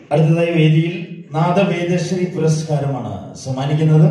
അടുത്തതായി വേദിയിൽ നാദവേദശ്രീ പുരസ്കാരമാണ് സമ്മാനിക്കുന്നത്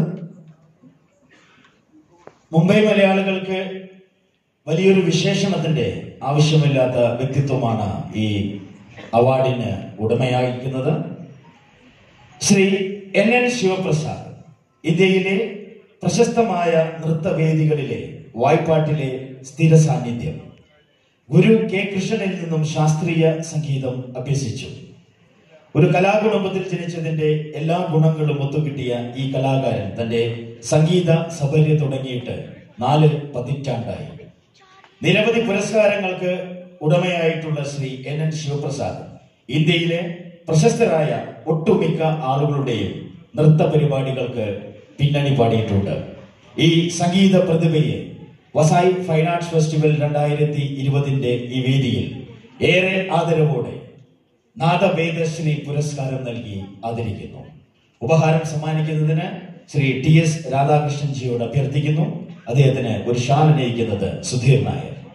മുംബൈ മലയാളികൾക്ക് വലിയൊരു വിശേഷണത്തിന്റെ ആവശ്യമില്ലാത്ത വ്യക്തിത്വമാണ് ഈ അവാർഡിന് ഉടമയായിരിക്കുന്നത് ശ്രീ എൻ എൻ ശിവപ്രസാദ് ഇന്ത്യയിലെ പ്രശസ്തമായ നൃത്തവേദികളിലെ വായ്പാട്ടിലെ സ്ഥിര സാന്നിധ്യം ഗുരു കെ കൃഷ്ണനിൽ നിന്നും ശാസ്ത്രീയ സംഗീതം അഭ്യസിച്ചു ഒരു കലാകുടുംബത്തിൽ ജനിച്ചതിന്റെ എല്ലാ ഗുണങ്ങളും ഒത്തുകിട്ടിയ ഈ കലാകാരൻ തന്റെ സംഗീത സബര്യ തുടങ്ങിയിട്ട് നാല് പതിറ്റാണ്ടായി നിരവധി പുരസ്കാരങ്ങൾക്ക് ഉടമയായിട്ടുള്ള ശ്രീ എൻ എൻ ശിവപ്രസാദ് ഇന്ത്യയിലെ പ്രശസ്തരായ ഒട്ടുമിക്ക ആളുകളുടെയും നൃത്ത പരിപാടികൾക്ക് പിന്നണി പാടിയിട്ടുണ്ട് ഈ സംഗീത പ്രതിഭയെ വസായി ഫൈൻ ആർട്സ് ഫെസ്റ്റിവൽ രണ്ടായിരത്തി ഇരുപതിന്റെ ഈ വേദിയിൽ ഏറെ ആദരവോടെ നാദവേദശ്രീ പുരസ്കാരം നൽകി ആദരിക്കുന്നു ഉപഹാരം സമ്മാനിക്കുന്നതിന് ശ്രീ ടി എസ് രാധാകൃഷ്ണൻജിയോട് അഭ്യർത്ഥിക്കുന്നു അദ്ദേഹത്തിന് ഒരു ഷാൾ നയിക്കുന്നത് സുധീർ നായർ